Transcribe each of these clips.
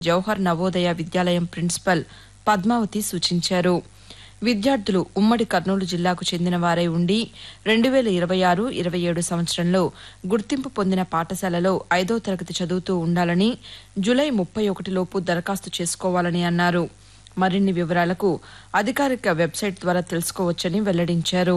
జవహర్ నవోదయ విద్యాలయం ప్రిన్సిపల్ పద్మావతి సూచించారు విద్యార్థులు ఉమ్మడి కర్నూలు జిల్లాకు చెందిన వారై ఉండి రెండు వేల ఇరవై ఆరు ఇరవై ఏడు సంవత్సరంలో గుర్తింపు పొందిన పాఠశాలలో ఐదో తరగతి చదువుతూ ఉండాలని జులై ముప్పై ఒకటిలోపు దరఖాస్తు చేసుకోవాలని అన్నారు మరిన్ని వివరాలకు అధికారిక వెబ్సైట్ ద్వారా తెలుసుకోవచ్చని వెల్లడించారు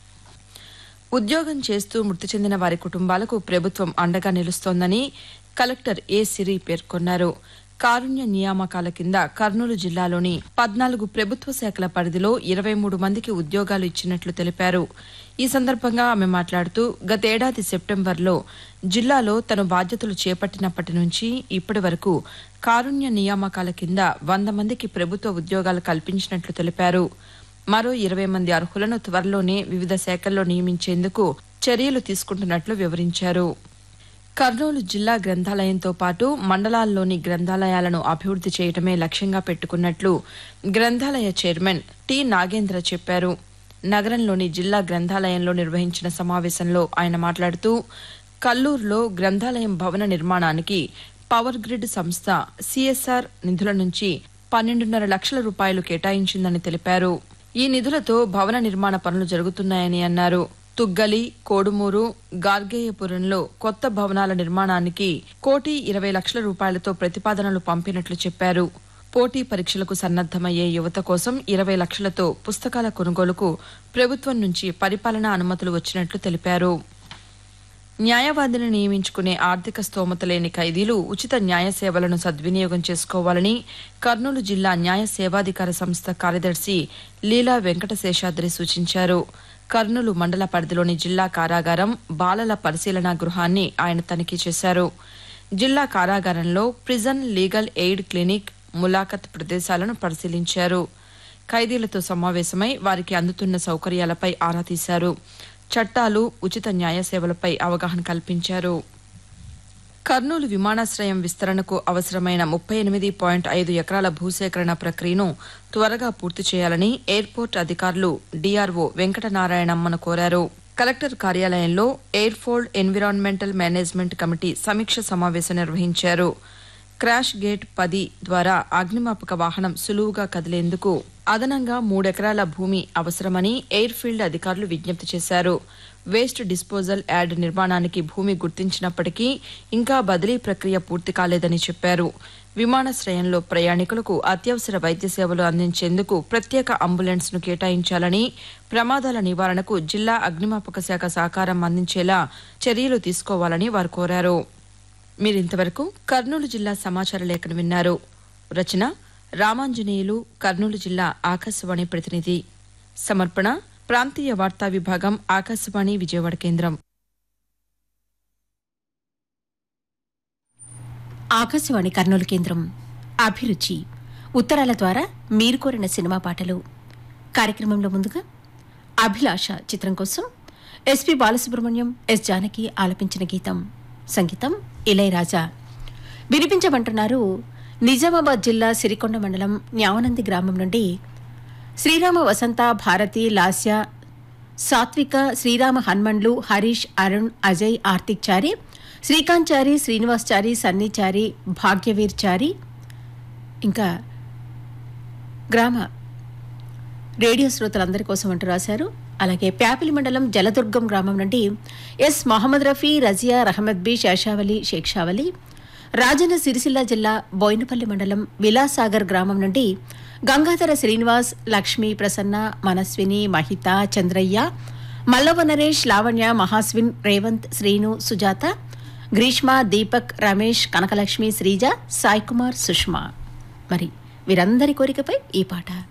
ఉద్యోగం చేస్తూ మృతి చెందిన వారి కుటుంబాలకు ప్రభుత్వం అండగా నిలుస్తోందని కలెక్టర్ ఏ సిరి పేర్కొన్నారు కారుణ్య నియామకాల కింద కర్నూలు జిల్లాలోని పద్నాలుగు ప్రభుత్వ శాఖల పరిధిలో ఇరవై మూడు మందికి ఉద్యోగాలు ఇచ్చినట్లు తెలిపారు ఈ సందర్భంగా ఆమె మాట్లాడుతూ గతేడాది సెప్టెంబర్లో జిల్లాలో తను బాధ్యతలు చేపట్టినప్పటి నుంచి ఇప్పటి వరకు కారుణ్య నియామకాల కింద వంద మందికి ప్రభుత్వ ఉద్యోగాలు కల్పించినట్లు తెలిపారు మరో ఇరవై మంది అర్హులను త్వరలోనే వివిధ శాఖల్లో నియమించేందుకు చర్యలు తీసుకుంటున్నట్లు వివరించారు కర్నూలు జిల్లా గ్రంథాలయంతో పాటు మండలాల్లోని గ్రంథాలయాలను అభివృద్ది చేయడమే లక్ష్యంగా పెట్టుకున్నట్లు గ్రంథాలయ చైర్మన్ టి నాగేంద్ర చెప్పారు నగరంలోని జిల్లా గ్రంథాలయంలో నిర్వహించిన సమావేశంలో ఆయన మాట్లాడుతూ కల్లూరులో గ్రంథాలయం భవన నిర్మాణానికి పవర్ గ్రిడ్ సంస్థ సిఎస్ఆర్ నిధుల నుంచి పన్నెండున్నర లక్షల రూపాయలు కేటాయించిందని తెలిపారు ఈ నిధులతో భవన నిర్మాణ పనులు జరుగుతున్నాయని అన్నారు తుగ్గలి కోడుమూరు గార్గేయపురంలో కొత్త భవనాల నిర్మాణానికి కోటి ఇరవై లక్షల రూపాయలతో ప్రతిపాదనలు పంపినట్లు చెప్పారు పోటీ పరీక్షలకు సన్నద్దమయ్యే యువత కోసం ఇరవై లక్షలతో పుస్తకాల కొనుగోలుకు ప్రభుత్వం నుంచి పరిపాలనా అనుమతులు వచ్చినట్లు తెలిపారు న్యాయవాదిని నియమించుకునే ఆర్థిక స్తోమత లేని ఖైదీలు ఉచిత న్యాయ సేవలను సద్వినియోగం చేసుకోవాలని కర్నూలు జిల్లా న్యాయ సేవాధికార సంస్థ కార్యదర్శి లీలా వెంకటశేషాద్రి సూచించారు కర్నూలు మండల పరిధిలోని జిల్లా కారాగారం బాలల పరిశీలనా గృహాన్ని ఆయన తనిఖీ చేశారు జిల్లా కారాగారంలో ప్రిజన్ లీగల్ ఎయిడ్ క్లినిక్ ములాఖత్ ప్రదేశాలను పరిశీలించారు ఖైదీలతో సమావేశమై వారికి అందుతున్న సౌకర్యాలపై ఆరా తీశారు చట్టాలు ఉచిత న్యాయ సేవలపై అవగాహన కల్పించారు కర్నూలు విమానాశ్రయం విస్తరణకు అవసరమైన ముప్పై ఎనిమిది పాయింట్ ఐదు ఎకరాల భూసేకరణ ప్రక్రియను త్వరగా పూర్తి చేయాలని ఎయిర్పోర్ట్ అధికారులు డీఆర్ఓ వెంకటనారాయణమ్మను కోరారు కలెక్టర్ కార్యాలయంలో ఎయిర్ఫోల్డ్ ఎన్విరాన్మెంటల్ మేనేజ్మెంట్ కమిటీ సమీక్ష సమావేశం నిర్వహించారు క్రాష్ గేట్ పది ద్వారా అగ్నిమాపక వాహనం సులువుగా కదిలేందుకు అదనంగా మూడెకరాల భూమి అవసరమని ఎయిర్ఫీల్డ్ అధికారులు విజ్ఞప్తి చేశారు వేస్ట్ డిస్పోజల్ యార్డ్ నిర్మాణానికి భూమి గుర్తించినప్పటికీ ఇంకా బదిలీ ప్రక్రియ పూర్తి కాలేదని చెప్పారు విమానాశ్రయంలో ప్రయాణికులకు అత్యవసర వైద్య సేవలు అందించేందుకు ప్రత్యేక అంబులెన్స్ ను కేటాయించాలని ప్రమాదాల నివారణకు జిల్లా అగ్నిమాపక శాఖ సహకారం అందించేలా చర్యలు తీసుకోవాలని వారు కోరారు మీరింతవరకు కర్నూలు జిల్లా సమాచార లేఖను విన్నారు రచన రామాంజనేయులు కర్నూలు జిల్లా ఆకాశవాణి ప్రతినిధి సమర్పణ ప్రాంతీయ వార్తా విభాగం ఆకాశవాణి విజయవాడ కేంద్రం ఆకాశవాణి కర్నూలు కేంద్రం అభిరుచి ఉత్తరాల ద్వారా మీరు కోరిన సినిమా పాటలు కార్యక్రమంలో ముందుగా అభిలాష చిత్రం కోసం ఎస్పి బాలసుబ్రహ్మణ్యం ఎస్ జానకి ఆలపించిన గీతం సంగీతం ఇళయరాజా వినిపించమంటున్నారు నిజామాబాద్ జిల్లా సిరికొండ మండలం న్యావనంది గ్రామం నుండి శ్రీరామ వసంత భారతి లాస్య సాత్విక శ్రీరామ హన్మండ్లు హరీష్ అరుణ్ అజయ్ ఆర్తిక్ చారి శ్రీకాంత్ చారి శ్రీనివాస్ చారి సన్నీ చారి భాగ్యవీర్ చారి ఇంకా గ్రామ రేడియో శ్రోతలందరి కోసం అంటూ రాశారు అలాగే ప్యాపిలి మండలం జలదుర్గం గ్రామం నుండి ఎస్ మొహమ్మద్ రఫీ రజియా రహమద్ బి శేషావలి షేక్షావలి రాజన్న సిరిసిల్ల జిల్లా బోయినపల్లి మండలం విలాసాగర్ గ్రామం నుండి గంగాధర శ్రీనివాస్ లక్ష్మీ ప్రసన్న మనస్విని మహిత చంద్రయ్య మల్లవ నరేష్ లావణ్య మహాస్విన్ రేవంత్ శ్రీను సుజాత గ్రీష్మ దీపక్ రమేష్ కనకలక్ష్మి శ్రీజ సాయి కుమార్ సుష్మా మరి వీరందరి కోరికపై ఈ పాట